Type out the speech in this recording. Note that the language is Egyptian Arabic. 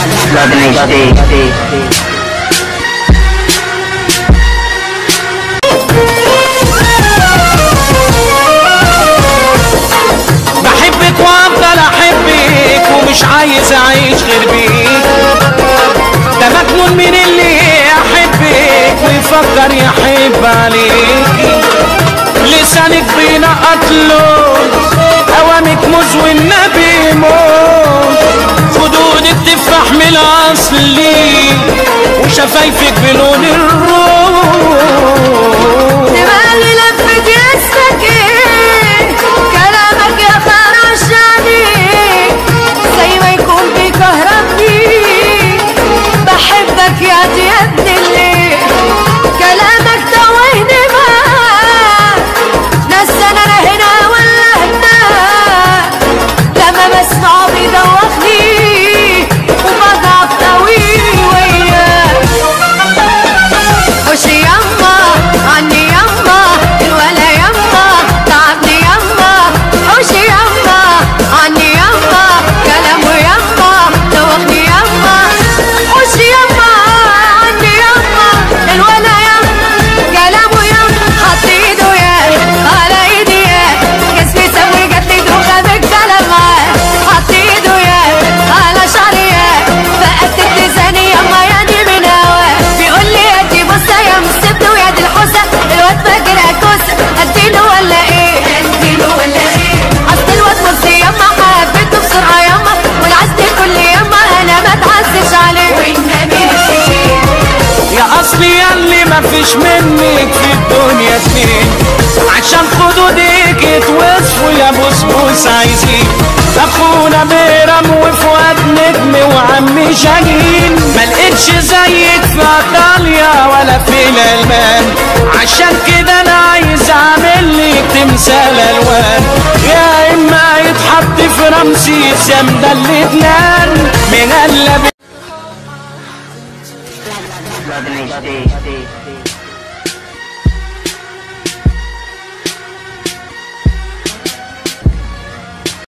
بحبك وافضل احبك ومش عايز اعيش غير بيك ده مجنون من اللي يحبك ويفكر يحب عليك لسانك بينقط لون اوامك موز والنبي موز خدودك تفرح من الاصلي وشفايفك بلون الروح دماغي لفت جسمك ايه كلامك يا خرشاني زي ما يكون بيكهربني بحبك يا دي يا ابن الليل كلامك توهني معاك نسى انا هنا ولا هناك لما بسمعه بيدوخني وبضعف قوي وياك وش يما عني يما الولا يما تعبني يما وش يما عني يما كلامه يما دوخني يما وش يما عني يما الولا يما كلامه يما حط ايده يا على ايدي يا جسمي سوي جت لي دوخه بالكلام معاه حط ايده يا على شعري يا فقدت لساني يما يعني من هواه بيقول لي يا دي بصه يا مصيبته ويا دي الحوسه الواد فاكر كوسه اديله ولا ايه اديله ولا ايه اصل الواد مصري يما حبيته بسرعه يما والعزل كل يما انا ما اتعزش عليه والنبي يا اصلي ياللي مفيش منك في الدنيا اتنين عشان خدودك اتوصفوا يا بسبوس عايزين اخونا بيرم وفؤاد نجم وعمي شاهين ملقتش زيك في ايطاليا ولا في الالمان عشان كده انا عايز اعمل لك تمثال الوان يا اما يتحط في رمسيس يا مدلدنان من قلب Love HD.